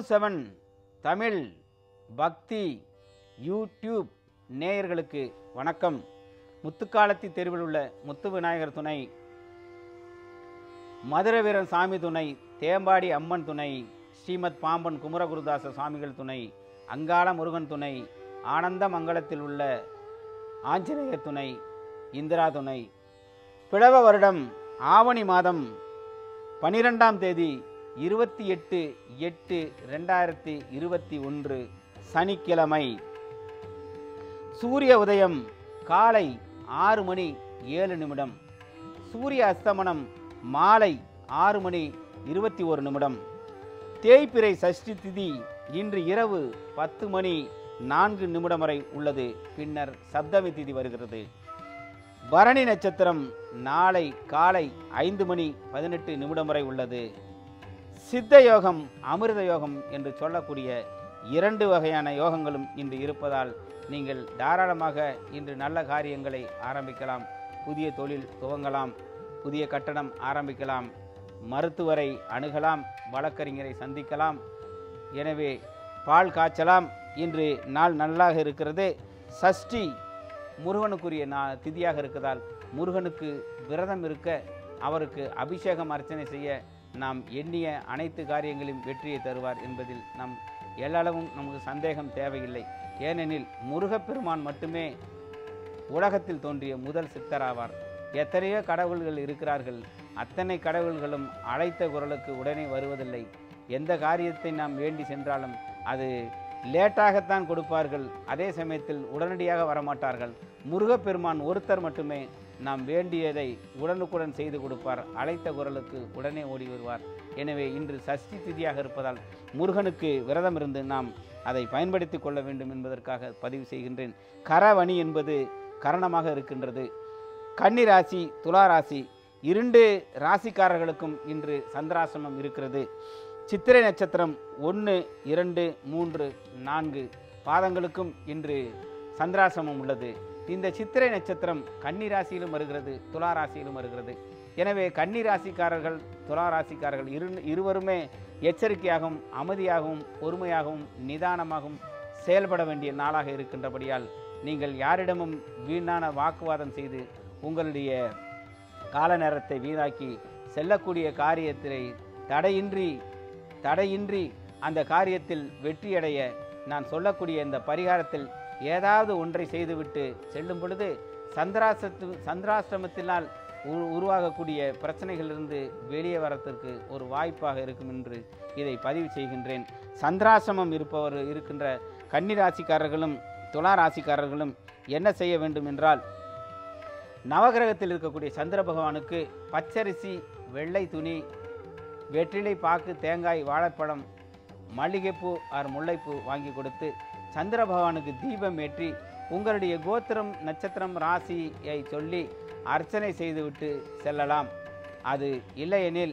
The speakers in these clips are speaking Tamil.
செவன் தமிழ் பக்தி யூடியூப் நேயர்களுக்கு வணக்கம் முத்துக்காலத்தி தெருவில் உள்ள முத்து விநாயகர் துணை மதுரை வீரன் சாமி துணை தேம்பாடி அம்மன் துணை ஸ்ரீமத் பாம்பன் குமரகுருதாச சுவாமிகள் துணை அங்காள முருகன் துணை ஆனந்த மங்கலத்தில் உள்ள ஆஞ்சநேயர் துணை இந்திரா துணை பிளவ வருடம் ஆவணி மாதம் பனிரெண்டாம் தேதி இருபத்தி எட்டு எட்டு ரெண்டாயிரத்தி இருபத்தி ஒன்று சனிக்கிழமை சூரிய உதயம் காலை ஆறு மணி ஏழு நிமிடம் சூரிய அஸ்தமனம் மாலை ஆறு மணி இருபத்தி ஒரு நிமிடம் தேய்பிறை சஷ்டி திதி இன்று இரவு பத்து மணி நான்கு நிமிடம் வரை உள்ளது பின்னர் சப்தமி திதி வருகிறது பரணி நட்சத்திரம் நாளை காலை ஐந்து மணி பதினெட்டு நிமிடம் வரை உள்ளது சித்த யோகம் அமிர்த யோகம் என்று சொல்லக்கூடிய இரண்டு வகையான யோகங்களும் இன்று இருப்பதால் நீங்கள் தாராளமாக இன்று நல்ல காரியங்களை ஆரம்பிக்கலாம் புதிய தொழில் துவங்கலாம் புதிய கட்டடம் ஆரம்பிக்கலாம் மருத்துவரை அணுகலாம் வழக்கறிஞரை சந்திக்கலாம் எனவே பால் காய்ச்சலாம் இன்று நாள் நல்லாக இருக்கிறது சஷ்டி முருகனுக்குரிய நா திதியாக இருக்கிறதால் முருகனுக்கு விரதம் இருக்க அவருக்கு அபிஷேகம் அர்ச்சனை செய்ய நாம் எண்ணிய அனைத்து காரியங்களையும் வெற்றியை தருவார் என்பதில் நம் எல்லளவும் நமக்கு சந்தேகம் தேவையில்லை ஏனெனில் முருகப்பெருமான் மட்டுமே உலகத்தில் தோன்றிய முதல் சித்தராவார் எத்தனையோ கடவுள்கள் இருக்கிறார்கள் அத்தனை கடவுள்களும் அழைத்த குரலுக்கு உடனே வருவதில்லை எந்த காரியத்தை நாம் வேண்டி சென்றாலும் அது லேட்டாகத்தான் கொடுப்பார்கள் அதே சமயத்தில் உடனடியாக வரமாட்டார்கள் முருகப்பெருமான் ஒருத்தர் மட்டுமே நாம் வேண்டியதை உடனுக்குடன் செய்து கொடுப்பார் அழைத்த குரலுக்கு உடனே ஓடி வருவார் எனவே இன்று சஷ்டி திதியாக இருப்பதால் முருகனுக்கு விரதம் இருந்து நாம் அதை பயன்படுத்தி கொள்ள வேண்டும் என்பதற்காக பதிவு செய்கின்றேன் கரவணி என்பது கரணமாக இருக்கின்றது கன்னி ராசி துலா ராசி இரண்டு ராசிக்காரர்களுக்கும் இன்று சந்திராசிரமம் இருக்கிறது சித்திரை நட்சத்திரம் ஒன்று இரண்டு மூன்று நான்கு பாதங்களுக்கும் இன்று சந்திராசிரமம் உள்ளது இந்த சித்திரை நட்சத்திரம் கன்னி ராசியிலும் வருகிறது துலா ராசியிலும் வருகிறது எனவே கன்னி ராசிக்காரர்கள் துலா ராசிக்காரர்கள் இரு இருவருமே எச்சரிக்கையாகவும் அமைதியாகவும் பொறுமையாகவும் நிதானமாகவும் செயல்பட வேண்டிய நாளாக இருக்கின்றபடியால் நீங்கள் யாரிடமும் வீணான வாக்குவாதம் செய்து உங்களுடைய கால நேரத்தை வீணாக்கி செல்லக்கூடிய காரியத்தை தடையின்றி தடையின்றி அந்த காரியத்தில் வெற்றியடைய நான் சொல்லக்கூடிய இந்த பரிகாரத்தில் ஏதாவது ஒன்றை செய்துவிட்டு செல்லும் பொழுது சந்திராசத்து சந்திராசிரமத்தினால் உரு- உருவாகக்கூடிய பிரச்சனைகளிலிருந்து வெளியே வரத்திற்கு ஒரு வாய்ப்பாக இருக்கும் என்று இதை பதிவு செய்கின்றேன் சந்திராசிரமம் இருப்பவர் இருக்கின்ற கன்னி ராசிக்காரர்களும் துலா ராசிக்காரர்களும் என்ன செய்ய வேண்டும் என்றால் நவகிரகத்தில் இருக்கக்கூடிய சந்திர பகவானுக்கு பச்சரிசி வெள்ளை துணி வெற்றிலை பாக்கு தேங்காய் வாழைப்பழம் மல்லிகைப்பூ ஆர் முல்லைப்பூ வாங்கி கொடுத்து சந்திர பகவானுக்கு தீபம் ஏற்றி உங்களுடைய கோத்திரம் நட்சத்திரம் ராசியை சொல்லி அர்ச்சனை செய்துவிட்டு செல்லலாம் அது இல்லையெனில்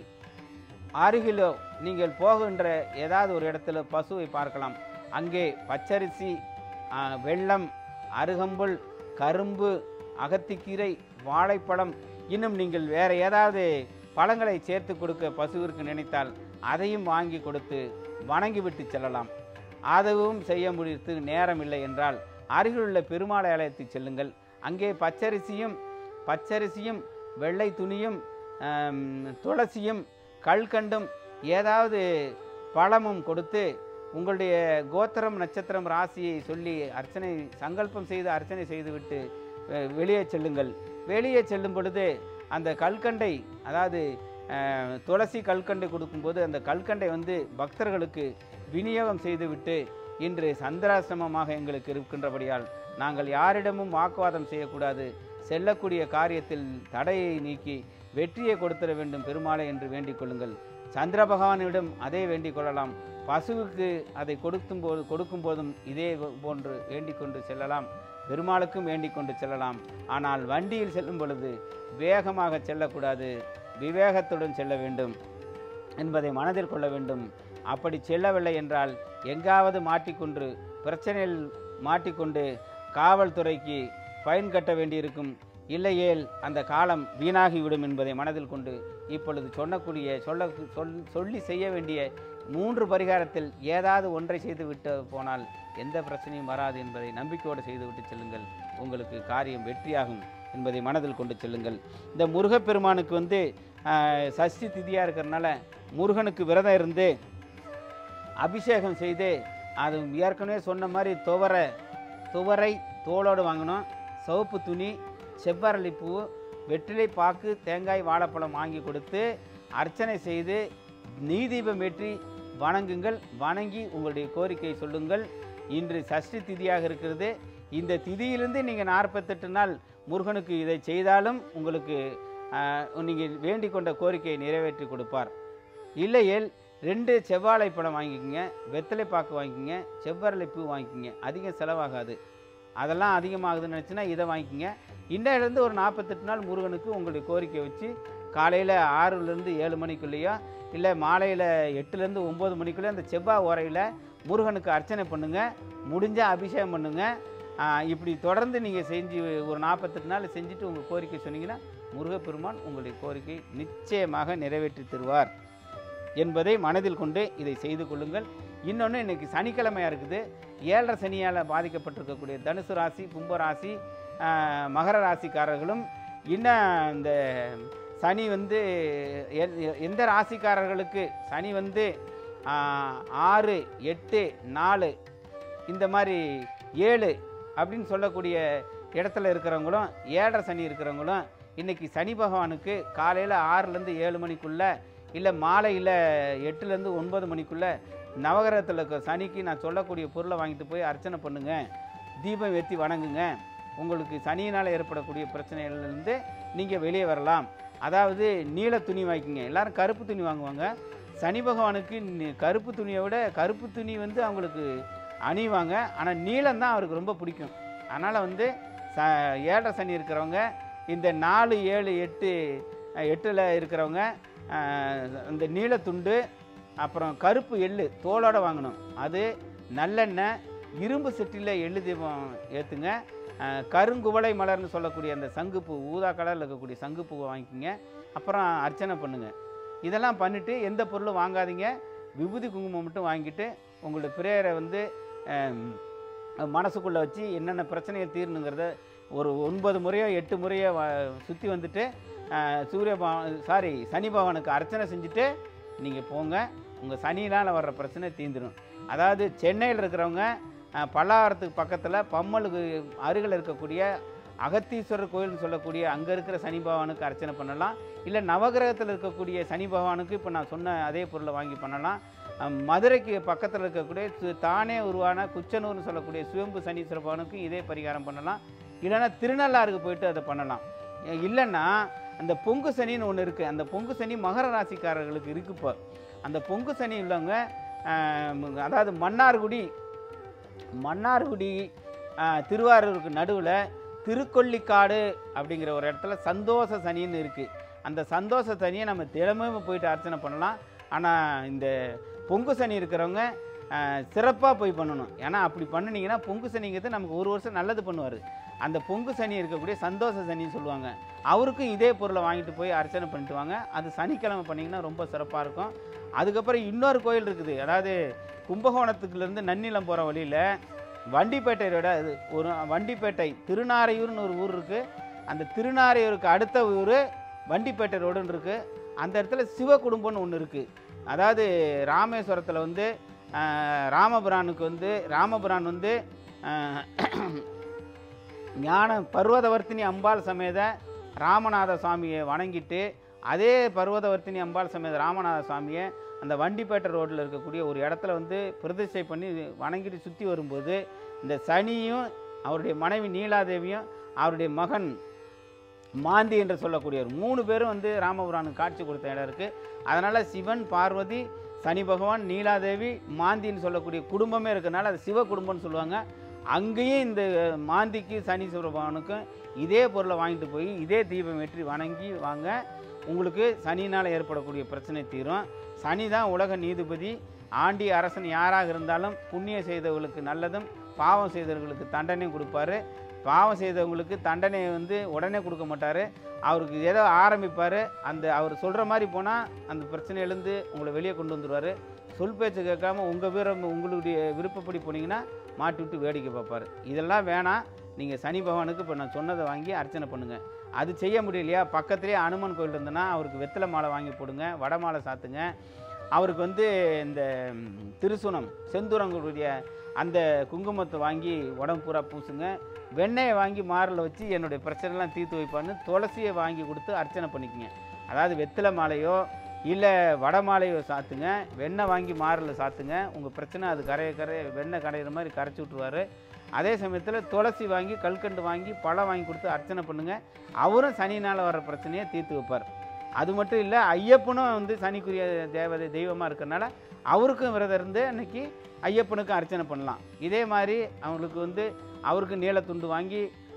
அருகிலோ நீங்கள் போகின்ற ஏதாவது ஒரு இடத்துல பசுவை பார்க்கலாம் அங்கே பச்சரிசி ஆ, வெல்லம் அருகம்புல் கரும்பு அகத்திக்கீரை வாழைப்பழம் இன்னும் நீங்கள் வேறு ஏதாவது பழங்களை சேர்த்து கொடுக்க பசுவிற்கு நினைத்தால் அதையும் வாங்கி கொடுத்து வணங்கிவிட்டு செல்லலாம் அதுவும் செய்ய முடித்து நேரம் இல்லை என்றால் அருகிலுள்ள பெருமாள் ஆலயத்துக்கு செல்லுங்கள் அங்கே பச்சரிசியும் பச்சரிசியும் வெள்ளை துணியும் ஆம், துளசியும் கல்கண்டும் ஏதாவது பழமும் கொடுத்து உங்களுடைய கோத்திரம் நட்சத்திரம் ராசியை சொல்லி அர்ச்சனை சங்கல்பம் செய்து அர்ச்சனை செய்துவிட்டு அஹ், வெளியே செல்லுங்கள் வெளியே செல்லும் பொழுது அந்த கல்கண்டை அதாவது அஹ், துளசி கல்கண்டை கொடுக்கும்போது அந்த கல்கண்டை வந்து பக்தர்களுக்கு விநியோகம் செய்துவிட்டு இன்று சந்திராசிரமமாக எங்களுக்கு இருக்கின்றபடியால் நாங்கள் யாரிடமும் வாக்குவாதம் செய்யக்கூடாது செல்லக்கூடிய காரியத்தில் தடையை நீக்கி வெற்றியை கொடுத்திட வேண்டும் பெருமாளை என்று வேண்டிக் கொள்ளுங்கள் சந்திர பகவானிடம் அதே வேண்டிக் கொள்ளலாம் பசுவுக்கு அதை கொடுக்கும் போது கொடுக்கும் போதும் இதே போன்று வேண்டிக் கொண்டு செல்லலாம் பெருமாளுக்கும் வேண்டிக் கொண்டு செல்லலாம் ஆனால் வண்டியில் செல்லும் பொழுது வேகமாக செல்லக்கூடாது விவேகத்துடன் செல்ல வேண்டும் என்பதை மனதில் கொள்ள வேண்டும் அப்படி செல்லவில்லை என்றால் எங்காவது மாட்டிக்கொண்டு பிரச்சனையில் மாட்டிக்கொண்டு காவல்துறைக்கு ஃபைன் கட்ட வேண்டியிருக்கும் இல்லையேல் அந்த காலம் வீணாகிவிடும் என்பதை மனதில் கொண்டு இப்பொழுது சொன்னக்கூடிய சொல்ல சொல் சொல்லி செய்ய வேண்டிய மூன்று பரிகாரத்தில் ஏதாவது ஒன்றை செய்து விட்டு போனால் எந்த பிரச்சனையும் வராது என்பதை நம்பிக்கையோடு செய்துவிட்டு செல்லுங்கள் உங்களுக்கு காரியம் வெற்றியாகும் என்பதை மனதில் கொண்டு செல்லுங்கள் இந்த முருகப்பெருமானுக்கு வந்து ஆஹ், சஷ்டி திதியாக இருக்கிறனால முருகனுக்கு விரதம் இருந்து அபிஷேகம் செய்து அது ஏற்கனவே சொன்ன மாதிரி துவரை துவரை தோலோடு வாங்கணும் சிவப்பு துணி செவ்வரளி பூ வெற்றிலை பாக்கு தேங்காய் வாழைப்பழம் வாங்கி கொடுத்து அர்ச்சனை செய்து நீதீபம் ஏற்றி வணங்குங்கள் வணங்கி உங்களுடைய கோரிக்கையை சொல்லுங்கள் இன்று சஷ்டி திதியாக இருக்கிறது இந்த திதியிலிருந்து நீங்கள் நாற்பத்தெட்டு நாள் முருகனுக்கு இதை செய்தாலும் உங்களுக்கு நீங்கள் வேண்டிக் கொண்ட கோரிக்கையை நிறைவேற்றி கொடுப்பார் இல்லையேல் ரெண்டு செவ்வாழை பழம் வாங்கிக்கோங்க வெத்தலை பாக்கு வாங்கிக்கோங்க செவ்வரளை பூ வாங்கிக்கோங்க அதிகம் செலவாகாது அதெல்லாம் அதிகமாகுதுன்னு நினச்சினா இதை வாங்கிக்கோங்க இன்றையிலேருந்து ஒரு நாற்பத்தெட்டு நாள் முருகனுக்கு உங்களுடைய கோரிக்கை வச்சு காலையில் ஆறுலேருந்து ஏழு மணிக்குள்ளேயோ இல்லை மாலையில் எட்டுலேருந்து ஒம்பது மணிக்குள்ளே அந்த செவ்வாய் ஓரையில் முருகனுக்கு அர்ச்சனை பண்ணுங்கள் முடிஞ்சால் அபிஷேகம் பண்ணுங்கள் இப்படி தொடர்ந்து நீங்கள் செஞ்சு ஒரு நாற்பத்தெட்டு நாள் செஞ்சுட்டு உங்கள் கோரிக்கை சொன்னீங்கன்னா முருகப்பெருமான் உங்களுடைய கோரிக்கை நிச்சயமாக நிறைவேற்றி தருவார் என்பதை மனதில் கொண்டு இதை செய்து கொள்ளுங்கள் இன்னொன்று இன்னைக்கு சனிக்கிழமையாக இருக்குது ஏழரை சனியால் பாதிக்கப்பட்டிருக்கக்கூடிய தனுசு ராசி கும்ப ராசி ஆஹ், மகர ராசிக்காரர்களும் இன்னும் இந்த சனி வந்து எ- எந்த ராசிக்காரர்களுக்கு சனி வந்து ஆஹ், ஆறு எட்டு நாலு இந்த மாதிரி ஏழு அப்படின்னு சொல்லக்கூடிய இடத்துல இருக்கிறவங்களும் ஏழரை சனி இருக்கிறவங்களும் இன்னைக்கு சனி பகவானுக்கு காலையில் ஆறுலேருந்து ஏழு மணிக்குள்ளே இல்லை மாலையில் எட்டுலேருந்து ஒன்பது மணிக்குள்ளே நவகிரகத்தில் இருக்க சனிக்கு நான் சொல்லக்கூடிய பொருளை வாங்கிட்டு போய் அர்ச்சனை பண்ணுங்க தீபம் ஏற்றி வணங்குங்க உங்களுக்கு சனியினால் ஏற்படக்கூடிய பிரச்சனைகள்லேருந்து நீங்கள் வெளியே வரலாம் அதாவது நீல துணி வாங்கிக்கோங்க எல்லாரும் கருப்பு துணி வாங்குவாங்க சனி பகவானுக்கு நி- கருப்பு துணியை விட கருப்பு துணி வந்து அவங்களுக்கு அணிவாங்க ஆனால் நீலம் தான் அவருக்கு ரொம்ப பிடிக்கும் அதனால் வந்து ச ஏழரை சனி இருக்கிறவங்க இந்த நாலு ஏழு எட்டு எட்டில் இருக்கிறவங்க அஹ், இந்த நீலத்துண்டு அப்புறம் கருப்பு எள்ளு தோலோட வாங்கணும் அது நல்லெண்ணெய் இரும்பு செட்டியில் எள்ளு தீபம் ஏற்றுங்க கருங்குவளை மலர்னு சொல்லக்கூடிய அந்த சங்குப்பூ ஊதா கலரில் இருக்கக்கூடிய சங்குப்பூவை வாங்கிக்கோங்க அப்புறம் அர்ச்சனை பண்ணுங்கள் இதெல்லாம் பண்ணிவிட்டு எந்த பொருளும் வாங்காதீங்க விபூதி குங்குமம் மட்டும் வாங்கிட்டு உங்களோட பிரேயரை வந்து மனசுக்குள்ளே வச்சு என்னென்ன பிரச்சனையை தீரணுங்கிறத ஒரு ஒன்பது முறையோ எட்டு முறையோ சுற்றி வந்துட்டு அஹ், சூரிய பகவான் சாரி சனி பகவானுக்கு அர்ச்சனை செஞ்சுட்டு நீங்கள் போங்க உங்கள் சனியினால் வர்ற பிரச்சனை தீந்துடும் அதாவது சென்னையில் இருக்கிறவங்க அஹ், பல்லாவரத்துக்கு பக்கத்தில் பம்மலுக்கு அருகில் இருக்கக்கூடிய அகத்தீஸ்வரர் கோயில்னு சொல்லக்கூடிய அங்கே இருக்கிற சனி பகவானுக்கு அர்ச்சனை பண்ணலாம் இல்லை நவகிரகத்தில் இருக்கக்கூடிய சனி பகவானுக்கு இப்போ நான் சொன்ன அதே பொருளை வாங்கி பண்ணலாம் அஹ், மதுரைக்கு பக்கத்தில் இருக்கக்கூடிய சு- தானே உருவான குச்சனூர்னு சொல்லக்கூடிய சுயம்பு சனீஸ்வர பகவானுக்கு இதே பரிகாரம் பண்ணலாம் இல்லைன்னா திருநள்ளாறுக்கு போயிட்டு அதை பண்ணலாம் அஹ் இல்லைன்னா அந்த பொங்கு சனின்னு ஒன்று இருக்குது அந்த பொங்கு சனி மகர ராசிக்காரர்களுக்கு இருக்கு இப்போ அந்த பொங்கு சனி உள்ளவங்க அஹ், அதாவது மன்னார்குடி மன்னார்குடி அஹ், திருவாரூருக்கு நடுவில் திருக்கொள்ளிக்காடு அப்படிங்கிற ஒரு இடத்துல சந்தோஷ சனின்னு இருக்குது அந்த சந்தோஷ சனியை நம்ம தினமும் போயிட்டு அர்ச்சனை பண்ணலாம் ஆனால் இந்த பொங்கு சனி இருக்கிறவங்க சிறப்பாக போய் பண்ணணும் ஏன்னா அப்படி பண்ணுனீங்கன்னா பொங்கு சனிங்கிறது நமக்கு ஒரு வருஷம் நல்லது பண்ணுவார் அந்த பொங்கு சனி இருக்கக்கூடிய சந்தோஷ சனின்னு சொல்லுவாங்க அவருக்கும் இதே பொருளை வாங்கிட்டு போய் அர்ச்சனை பண்ணிட்டு வாங்க அது சனிக்கிழமை பண்ணிங்கன்னா ரொம்ப சிறப்பாக இருக்கும் அதுக்கப்புறம் இன்னொரு கோயில் இருக்குது அதாவது கும்பகோணத்துக்குலேருந்து நன்னிலம் போகிற வழியில் வண்டிப்பேட்டையோட இது ஒரு வண்டிப்பேட்டை திருநாரையூர்னு ஒரு ஊர் இருக்குது அந்த திருநாரையூருக்கு அடுத்த ஊர் வண்டிப்பேட்டை ரோடுன்னு இருக்குது அந்த இடத்துல சிவ குடும்பம்னு ஒன்று இருக்குது அதாவது ராமேஸ்வரத்தில் வந்து ஆஹ், ராமபிரானுக்கு வந்து ராமபிரான் வந்து ஆஹ், ஞான பர்வதவர்த்தினி அம்பாள் சமேத ராமநாத சுவாமியை வணங்கிட்டு அதே பர்வதவர்த்தினி அம்பாள் சமேத ராமநாத சுவாமியை அந்த வண்டிப்பேட்டை ரோட்டில் இருக்கக்கூடிய ஒரு இடத்துல வந்து பிரதிஷ்டை பண்ணி வணங்கிட்டு சுற்றி வரும்போது இந்த சனியும் அவருடைய மனைவி நீலாதேவியும் அவருடைய மகன் மாந்தி என்று சொல்லக்கூடியவர் மூணு பேரும் வந்து ராமபுரானுக்கு காட்சி கொடுத்த இடம் இருக்குது அதனால் சிவன் பார்வதி சனி பகவான் நீலாதேவி மாந்தின்னு சொல்லக்கூடிய குடும்பமே இருக்கனால அது சிவ குடும்பம்னு சொல்லுவாங்க அங்கேயும் இந்த மாந்திக்கு சனி பகவானுக்கும் இதே பொருளை வாங்கிட்டு போய் இதே தீபம் ஏற்றி வணங்கி வாங்க உங்களுக்கு சனினால் ஏற்படக்கூடிய பிரச்சனை தீரும் சனி தான் உலக நீதிபதி ஆண்டி அரசன் யாராக இருந்தாலும் புண்ணியம் செய்தவர்களுக்கு நல்லதும் பாவம் செய்தவர்களுக்கு தண்டனையும் கொடுப்பாரு பாவம் செய்தவங்களுக்கு தண்டனையை வந்து உடனே கொடுக்க மாட்டார் அவருக்கு ஏதோ ஆரம்பிப்பார் அந்த அவர் சொல்கிற மாதிரி போனால் அந்த பிரச்சனையிலேருந்து உங்களை வெளியே கொண்டு வந்துடுவார் சொல் பேச்சு கேட்காம உங்கள் விரும்ப உங்களுடைய விருப்பப்படி போனீங்கன்னா மாட்டி விட்டு வேடிக்கை பார்ப்பார் இதெல்லாம் வேணாம் நீங்கள் சனி பகவானுக்கு இப்போ நான் சொன்னதை வாங்கி அர்ச்சனை பண்ணுங்கள் அது செய்ய முடியலையா பக்கத்துலேயே அனுமன் கோயில் இருந்ததுன்னா அவருக்கு வெத்தலை மாலை வாங்கி போடுங்க வடை மாலை சாத்துங்க அவருக்கு வந்து இந்த ம், திருசுனம் செந்துரங்களுடைய அந்த குங்குமத்தை வாங்கி உடம்பு பூரா பூசுங்க வெண்ணெயை வாங்கி மாரில் வச்சு என்னுடைய பிரச்சனைலாம் தீர்த்து வைப்பான்னு துளசியை வாங்கி கொடுத்து அர்ச்சனை பண்ணிக்கங்க அதாவது வெத்தலை மாலையோ இல்லை வடை மாலையோ சாத்துங்க வெண்ணெய் வாங்கி மாரில் சாத்துங்க உங்கள் பிரச்சனை அது கரைய கரைய வெண்ணெய் கரையிற மாதிரி கரைச்சி விட்ருவாரு அதே சமயத்தில் துளசி வாங்கி கல்கண்டு வாங்கி பழம் வாங்கி கொடுத்து அர்ச்சனை பண்ணுங்க அவரும் சனினால் வர பிரச்சனையை தீர்த்து வைப்பார் அது மட்டும் இல்லை ஐயப்பனும் வந்து சனிக்குரிய தேவதை தெய்வமாக இருக்கிறனால அவருக்கும் விரதம் இருந்து அன்னைக்கு ஐயப்பனுக்கும் அர்ச்சனை பண்ணலாம் இதே மாதிரி அவங்களுக்கு வந்து அவருக்கு நீலத்துண்டு வாங்கி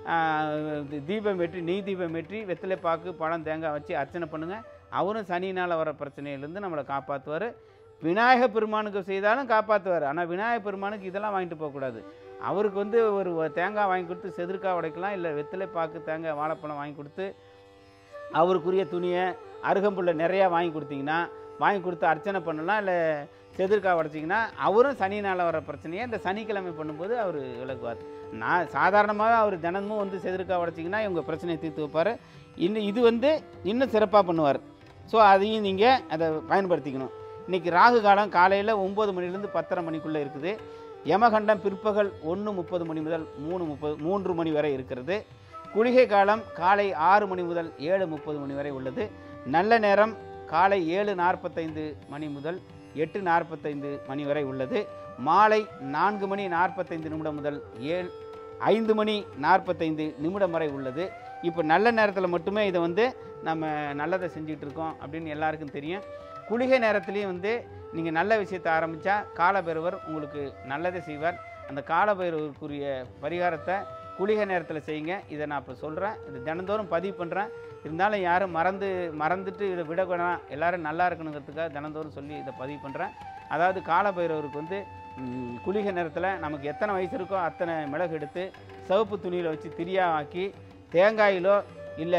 ஆஹ், தி- தீபம் ஏற்றி நெய் தீபம் ஏற்றி வெத்தலை பாக்கு பழம் தேங்காய் வச்சு அர்ச்சனை பண்ணுங்கள் அவரும் சனினால் வர பிரச்சனையிலேருந்து நம்மளை காப்பாற்றுவார் விநாயக பெருமானுக்கு செய்தாலும் காப்பாற்றுவார் ஆனால் விநாயக பெருமானுக்கு இதெல்லாம் வாங்கிட்டு போகக்கூடாது அவருக்கு வந்து ஒரு தேங்காய் வாங்கி கொடுத்து செதுர்க்காய் உடைக்கலாம் இல்லை வெத்தலை பாக்கு தேங்காய் வாழைப்பழம் வாங்கி கொடுத்து அவருக்குரிய துணியை அருகம்புல்லை நிறையா வாங்கி கொடுத்தீங்கன்னா வாங்கி கொடுத்து அர்ச்சனை பண்ணலாம் இல்லை செதிர்க்காய் உடைச்சிங்கன்னா அவரும் சனினால் வர பிரச்சனையை இந்த சனிக்கிழமை பண்ணும்போது அவர் விலகுவார் நான் சாதாரணமாக அவர் தினமும் வந்து செதிர்க்காய் உடைச்சிங்கன்னா இவங்க பிரச்சனையை தீர்த்து வைப்பார் இன்னும் இது வந்து இன்னும் சிறப்பாக பண்ணுவார் ஸோ அதையும் நீங்கள் அதை பயன்படுத்திக்கணும் இன்றைக்கி ராகு காலம் காலையில் ஒம்பது மணிலேருந்து பத்தரை மணிக்குள்ளே இருக்குது யமகண்டம் பிற்பகல் ஒன்று முப்பது மணி முதல் மூணு முப்பது மூன்று மணி வரை இருக்கிறது குளிகை காலம் காலை ஆறு மணி முதல் ஏழு முப்பது மணி வரை உள்ளது நல்ல நேரம் காலை ஏழு நாற்பத்தைந்து மணி முதல் எட்டு நாற்பத்தைந்து மணி வரை உள்ளது மாலை நான்கு மணி நாற்பத்தைந்து நிமிடம் முதல் ஏழு ஐந்து மணி நாற்பத்தைந்து நிமிடம் வரை உள்ளது இப்போ நல்ல நேரத்தில் மட்டுமே இதை வந்து நம்ம நல்லதை செஞ்சுட்டு இருக்கோம் அப்படின்னு எல்லாருக்கும் தெரியும் குளிகை நேரத்துலேயும் வந்து நீங்கள் நல்ல விஷயத்தை ஆரம்பித்தா காலபைரவர் உங்களுக்கு நல்லதை செய்வார் அந்த காலபைரவருக்குரிய பரிகாரத்தை குளிகை நேரத்தில் செய்யுங்க இதை நான் இப்போ சொல்கிறேன் இது தினந்தோறும் பதிவு பண்ணுறேன் இருந்தாலும் யாரும் மறந்து மறந்துட்டு இதை விட வேணாம் எல்லாரும் நல்லா இருக்கணுங்கிறதுக்காக தினந்தோறும் சொல்லி இதை பதிவு பண்ணுறேன் அதாவது காலபைரவருக்கு வந்து ம், குளிகை நேரத்தில் நமக்கு எத்தனை வயசு இருக்கோ அத்தனை மிளகு எடுத்து சிவப்பு துணியில் வச்சு திரியா ஆக்கி தேங்காயிலோ இல்லை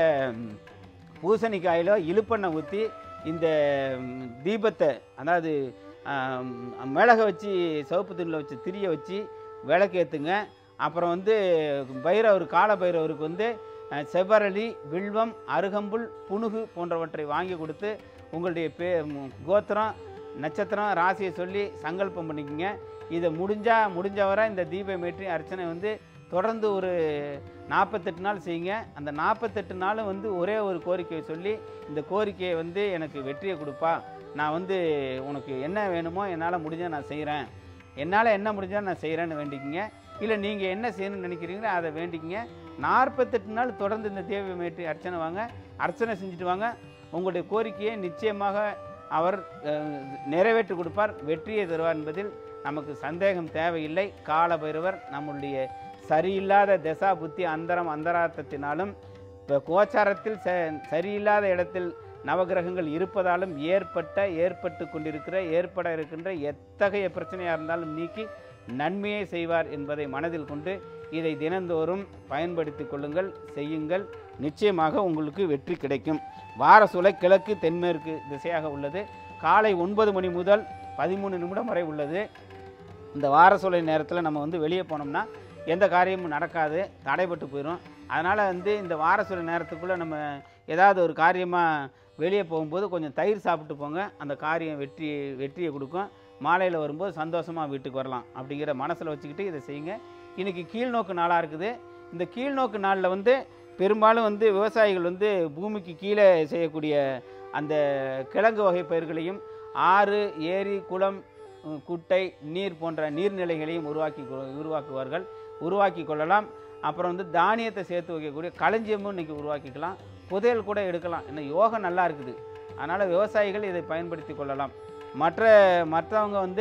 பூசணிக்காயிலோ இழுப்பெண்ணெய் ஊற்றி இந்த ம், தீபத்தை அதாவது ஆம், மிளகை வச்சு சிவப்பு துணியில் வச்சு திரியை வச்சு விளக்கேற்றுங்க அப்புறம் வந்து பைரவர் கால பைரவருக்கு வந்து அஹ், செவ்வரளி வில்வம் அருகம்புல் புனுகு போன்றவற்றை வாங்கி கொடுத்து உங்களுடைய பே ம், கோத்திரம் நட்சத்திரம் ராசியை சொல்லி சங்கல்பம் பண்ணிக்கங்க இதை முடிஞ்சால் முடிஞ்ச வரை இந்த தீபம் ஏற்றி அர்ச்சனை வந்து தொடர்ந்து ஒரு நாற்பத்தெட்டு நாள் செய்யுங்க அந்த நாற்பத்தெட்டு நாளும் வந்து ஒரே ஒரு கோரிக்கையை சொல்லி இந்த கோரிக்கையை வந்து எனக்கு வெற்றியை கொடுப்பா நான் வந்து உனக்கு என்ன வேணுமோ என்னால் முடிஞ்சால் நான் செய்கிறேன் என்னால் என்ன முடிஞ்சால் நான் செய்கிறேன்னு வேண்டிக்கிங்க இல்லை நீங்கள் என்ன செய்யணும்னு நினைக்கிறீங்களோ அதை வேண்டிக்கிங்க நாற்பத்தெட்டு நாள் தொடர்ந்து இந்த தேவம் ஏற்றி அர்ச்சனை வாங்க அர்ச்சனை செஞ்சுட்டு வாங்க உங்களுடைய கோரிக்கையை நிச்சயமாக அவர் அஹ், நிறைவேற்றி கொடுப்பார் வெற்றியை தருவார் என்பதில் நமக்கு சந்தேகம் தேவையில்லை கால பைரவர் நம்முடைய சரியில்லாத தசா புத்தி அந்தரம் அந்தரார்த்தத்தினாலும் இப்போ கோச்சாரத்தில் ச சரியில்லாத இடத்தில் நவகிரகங்கள் இருப்பதாலும் ஏற்பட்ட ஏற்பட்டு கொண்டிருக்கிற ஏற்பட இருக்கின்ற எத்தகைய பிரச்சனையாக இருந்தாலும் நீக்கி நன்மையை செய்வார் என்பதை மனதில் கொண்டு இதை தினந்தோறும் பயன்படுத்தி கொள்ளுங்கள் செய்யுங்கள் நிச்சயமாக உங்களுக்கு வெற்றி கிடைக்கும் வார சுலை கிழக்கு தென்மேற்கு திசையாக உள்ளது காலை ஒன்பது மணி முதல் பதிமூணு நிமிடம் வரை உள்ளது இந்த வார சூழலை நேரத்தில் நம்ம வந்து வெளியே போனோம்னா எந்த காரியமும் நடக்காது தடைபட்டு போயிடும் அதனால் வந்து இந்த வார சூழல் நேரத்துக்குள்ளே நம்ம ஏதாவது ஒரு காரியமாக வெளியே போகும்போது கொஞ்சம் தயிர் சாப்பிட்டு போங்க அந்த காரியம் வெற்றி வெற்றியை கொடுக்கும் மாலையில் வரும்போது சந்தோஷமாக வீட்டுக்கு வரலாம் அப்படிங்கிற மனசில் வச்சுக்கிட்டு இதை செய்யுங்க இன்றைக்கி கீழ்நோக்கு நாளாக இருக்குது இந்த கீழ்நோக்கு நாளில் வந்து பெரும்பாலும் வந்து விவசாயிகள் வந்து பூமிக்கு கீழே செய்யக்கூடிய அந்த கிழங்கு வகை பயிர்களையும் ஆறு ஏரி குளம் உம், குட்டை நீர் போன்ற நீர்நிலைகளையும் உருவாக்கி கொ- உருவாக்குவார்கள் உருவாக்கி கொள்ளலாம் அப்புறம் வந்து தானியத்தை சேர்த்து வைக்கக்கூடிய களஞ்சியமும் இன்றைக்கி உருவாக்கிக்கலாம் புதையல் கூட எடுக்கலாம் இன்னும் யோகம் நல்லா இருக்குது அதனால் விவசாயிகள் இதை பயன்படுத்தி கொள்ளலாம் மற்ற மற்றவங்க வந்து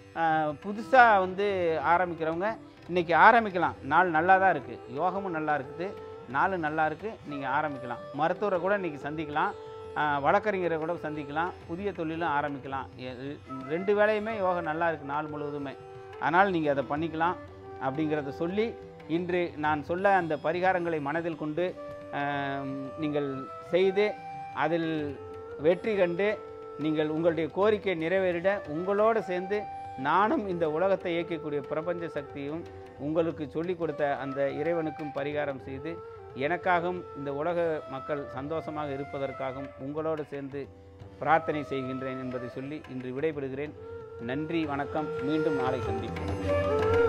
புதுசாக வந்து ஆரம்பிக்கிறவங்க இன்றைக்கி ஆரம்பிக்கலாம் நாள் நல்லா தான் இருக்குது யோகமும் நல்லா இருக்குது நாள் நல்லா இருக்குது நீங்கள் ஆரம்பிக்கலாம் மருத்துவரை கூட இன்றைக்கி சந்திக்கலாம் ஆஹ் வழக்கறிஞரை கூட சந்திக்கலாம் புதிய தொழிலும் ஆரம்பிக்கலாம் எ- ரெண்டு வேலையுமே யோகம் நல்லா இருக்குது நாள் முழுவதுமே அதனால் நீங்கள் அதை பண்ணிக்கலாம் அப்படிங்கிறத சொல்லி இன்று நான் சொல்ல அந்த பரிகாரங்களை மனதில் கொண்டு ஆம், நீங்கள் செய்து அதில் வெற்றி கண்டு நீங்கள் உங்களுடைய கோரிக்கை நிறைவேறிட உங்களோடு சேர்ந்து நானும் இந்த உலகத்தை இயக்கக்கூடிய பிரபஞ்ச சக்தியும் உங்களுக்கு சொல்லிக் கொடுத்த அந்த இறைவனுக்கும் பரிகாரம் செய்து எனக்காகவும் இந்த உலக மக்கள் சந்தோஷமாக இருப்பதற்காகவும் உங்களோடு சேர்ந்து பிரார்த்தனை செய்கின்றேன் என்பதை சொல்லி இன்று விடைபெறுகிறேன் நன்றி வணக்கம் மீண்டும் நாளை சந்திப்போம்